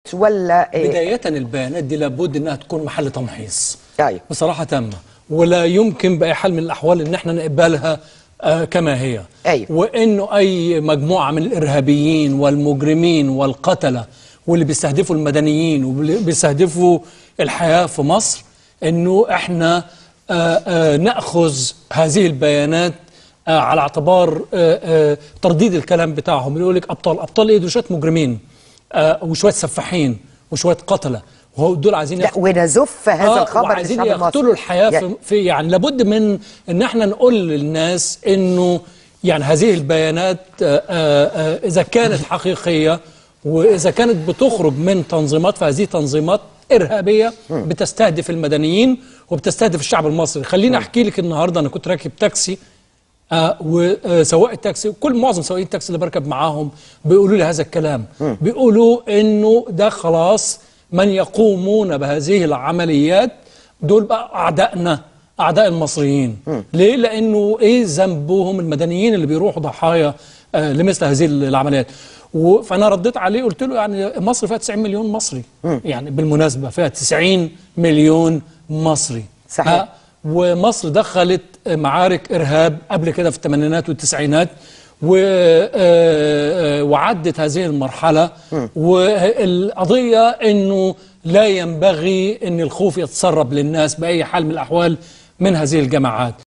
ولا إيه؟ بداية البيانات دي لابد انها تكون محل تمحيص أيوة. بصراحة تامة ولا يمكن بأي حال من الأحوال ان احنا نقبلها آه كما هي أيوة. وانه اي مجموعة من الارهابيين والمجرمين والقتلة واللي بيستهدفوا المدنيين واللي بيستهدفوا الحياة في مصر انه احنا آه آه نأخذ هذه البيانات آه على اعتبار آه آه ترديد الكلام بتاعهم يقول لك ابطال ابطال ايه دول شويه مجرمين آه وشويه سفاحين وشويه قتله وهو دول عايزين لا ياخدوا ونزف هذا آه الخبر وعايزين للشعب المصري يقتلوا الحياه يعني في, في يعني لابد من ان احنا نقول للناس انه يعني هذه البيانات آه آه آه اذا كانت حقيقيه واذا كانت بتخرج من تنظيمات فهذه تنظيمات ارهابيه بتستهدف المدنيين وبتستهدف الشعب المصري خليني احكي لك النهارده انا كنت راكب تاكسي آه وسواق التاكسي كل معظم سواقين التاكسي اللي بركب معاهم بيقولوا لي هذا الكلام بيقولوا انه ده خلاص من يقومون بهذه العمليات دول بقى اعدائنا اعداء المصريين ليه لانه ايه ذنبهم المدنيين اللي بيروحوا ضحايا آه لمثل هذه العمليات و- فانا رديت عليه قلت له يعني مصر فيها 90 مليون مصري يعني بالمناسبه فيها 90 مليون مصري صحيح. آه، ومصر دخلت معارك إرهاب قبل كده في الثمانينات والتسعينات و- آه، آه، وعدت هذه المرحلة والقضية أنه لا ينبغي أن الخوف يتسرب للناس بأي حال من الأحوال من هذه الجماعات